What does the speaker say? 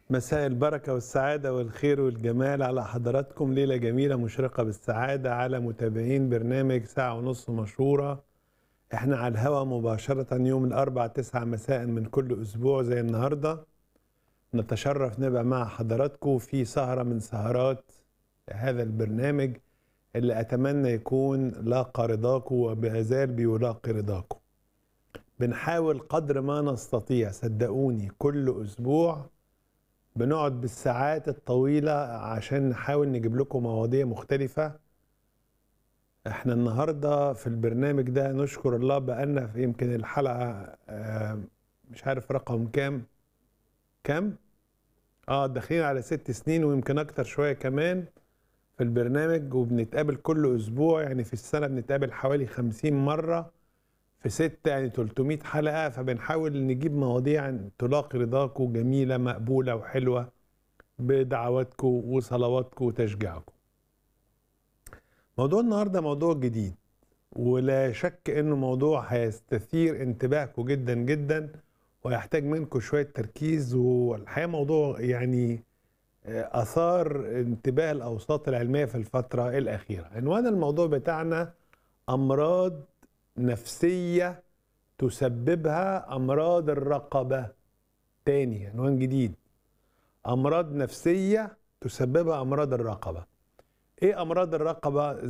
مساء البركة والسعادة والخير والجمال على حضراتكم ليلة جميلة مشرقة بالسعادة على متابعين برنامج ساعة ونص مشهورة احنا على الهوا مباشرة يوم الأربع تسعة مساء من كل أسبوع زي النهاردة نتشرف نبقى مع حضراتكم في سهرة من سهرات هذا البرنامج اللي أتمنى يكون لاقى رضاكم وبازال بيلاقي رضاكم بنحاول قدر ما نستطيع صدقوني كل أسبوع بنقعد بالساعات الطويلة عشان نحاول نجيب لكم مواضيع مختلفة احنا النهاردة في البرنامج ده نشكر الله بقالنا في يمكن الحلقة آه، مش عارف رقم كام كام اه داخلين على ست سنين ويمكن اكتر شوية كمان في البرنامج وبنتقابل كل اسبوع يعني في السنة بنتقابل حوالي خمسين مرة في ستة يعني 300 حلقة فبنحاول نجيب مواضيع تلاقي رضاكم جميلة مقبولة وحلوة بدعواتكم وصلواتكم وتشجيعكم موضوع النهاردة موضوع جديد ولا شك انه موضوع هيستثير انتباهكم جدا جدا ويحتاج منكم شوية تركيز والحقيقة موضوع يعني آه، أثار انتباه الأوساط العلمية في الفترة الأخيرة عنوان الموضوع بتاعنا أمراض نفسية تسببها أمراض الرقبة تاني عنوان جديد أمراض نفسية تسببها أمراض الرقبة إيه أمراض الرقبة